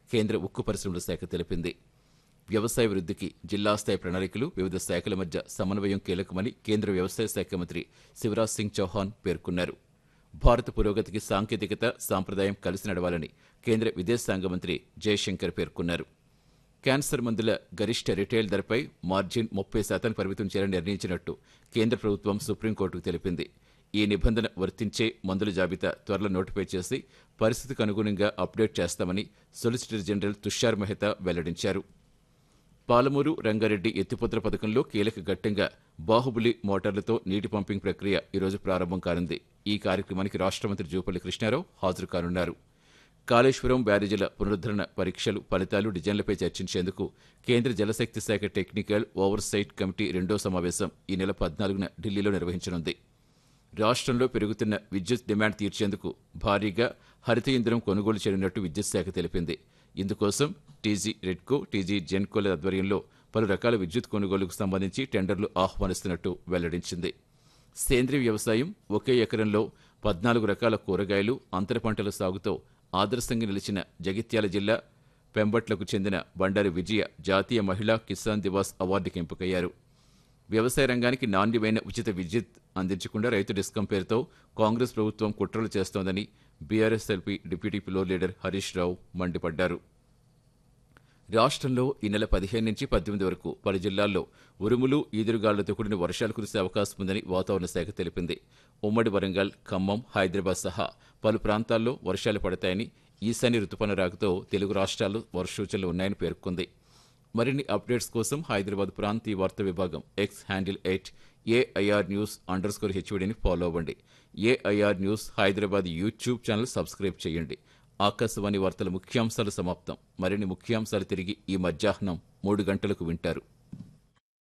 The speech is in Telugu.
కేంద్ర ఉక్కు పరిశ్రమల శాఖ తెలిపింది వ్యవసాయ వృద్ధికి జిల్లా స్థాయి ప్రణాళికలు వివిధ శాఖల మధ్య సమన్వయం కీలకమని కేంద్ర వ్యవసాయ శాఖ మంత్రి శివరాజ్ సింగ్ చౌహాన్ పేర్కొన్నారు భారత పురోగతికి సాంకేతికత సాంప్రదాయం కలిసి నడవాలని కేంద్ర విదేశాంగ మంత్రి జయశంకర్ పేర్కొన్నారు క్యాన్సర్ మందుల గరిష్ట రిటైల్ ధరపై మార్జిన్ ముప్పై శాతానికి పరిమితం చేయాలని నిర్ణయించినట్టు కేంద్ర ప్రభుత్వం సుప్రీంకోర్టుకు తెలిపింది ఈ నిబంధన వర్తించే మందుల జాబితా త్వరలో నోటిఫై చేసి పరిస్థితికి అనుగుణంగా అప్డేట్ చేస్తామని సొలిసిటర్ జనరల్ తుషార్ మెహతా వెల్లడించారు పాలమూరు రంగారెడ్డి ఎత్తిపోతల పథకంలో కీలక ఘట్టంగా బాహుబలి మోటార్లతో నీటి పంపింగ్ ప్రక్రియ ఈరోజు ప్రారంభం కానుంది ఈ కార్యక్రమానికి రాష్ట్ర మంత్రి జూపల్లి కృష్ణారావు హాజరు కానున్నారు కాళేశ్వరం బ్యారేజీల పునరుద్ధరణ పరీక్షలు ఫలితాలు డిజైన్లపై చర్చించేందుకు కేంద్ర జలశక్తి శాఖ టెక్నికల్ ఓవర్సైట్ కమిటీ రెండో సమావేశం ఈ నెల పద్నాలుగున ఢిల్లీలో నిర్వహించనుంది రాష్ట్రంలో పెరుగుతున్న విద్యుత్ డిమాండ్ తీర్చేందుకు భారీగా హరిత ఇంధనం కొనుగోలు చేయనున్నట్టు విద్యుత్ శాఖ తెలిపింది ఇందుకోసం టీజీ రెడ్కో టీజీ జెన్కోల ఆధ్వర్యంలో పలు రకాల విద్యుత్ కొనుగోలుకు సంబంధించి టెండర్లు ఆహ్వానిస్తున్నట్టు వెల్లడించింది సేంద్రీయ వ్యవసాయం ఒకే ఎకరంలో పద్నాలుగు రకాల కూరగాయలు అంతర పంటల సాగుతో ఆదర్శంగా నిలిచిన జగిత్యాల జిల్లా పెంబట్లకు చెందిన బండారి విజయ జాతీయ మహిళా కిసాన్ దివాస్ అవార్డుకి ఎంపికయ్యారు వ్యవసాయ రంగానికి నాణ్యమైన ఉచిత విద్యుత్ అందించకుండా రైతు డిస్కం పేరుతో కాంగ్రెస్ ప్రభుత్వం కుట్రలు చేస్తోందని B R S L P deputy floor leader Harish Rao మండిపడ్డారు రాష్ట్రంలో ఈ నెల పదిహేను నుంచి పద్దెనిమిది వరకు పలు జిల్లాల్లో ఉరుములు ఈదురుగాళ్లతో కూడిన వర్షాలు కురిసే అవకాశం ఉందని వాతావరణ శాఖ తెలిపింది ఉమ్మడి వరంగల్ ఖమ్మం హైదరాబాద్ సహా పలు ప్రాంతాల్లో వర్షాలు పడతాయని ఈశాన్య రుతుపవన రాకతో తెలుగు రాష్ట్రాల్లో వర్షసూచనలు ఉన్నాయని పేర్కొంది మరిన్ని అప్డేట్స్ కోసం హైదరాబాద్ ప్రాంతీయ వార్తా విభాగం X handle at A I R news underscore స్కోర్ హెచ్వీడీని ఫాలో అవ్వండి A I R news Hyderabad YouTube channel subscribe చేయండి ఆకాశవాణి వార్తల ముఖ్యాంశాలు సమాప్తం మరిన్ని ముఖ్యాంశాలు తిరిగి ఈ మధ్యాహ్నం మూడు గంటలకు వింటారు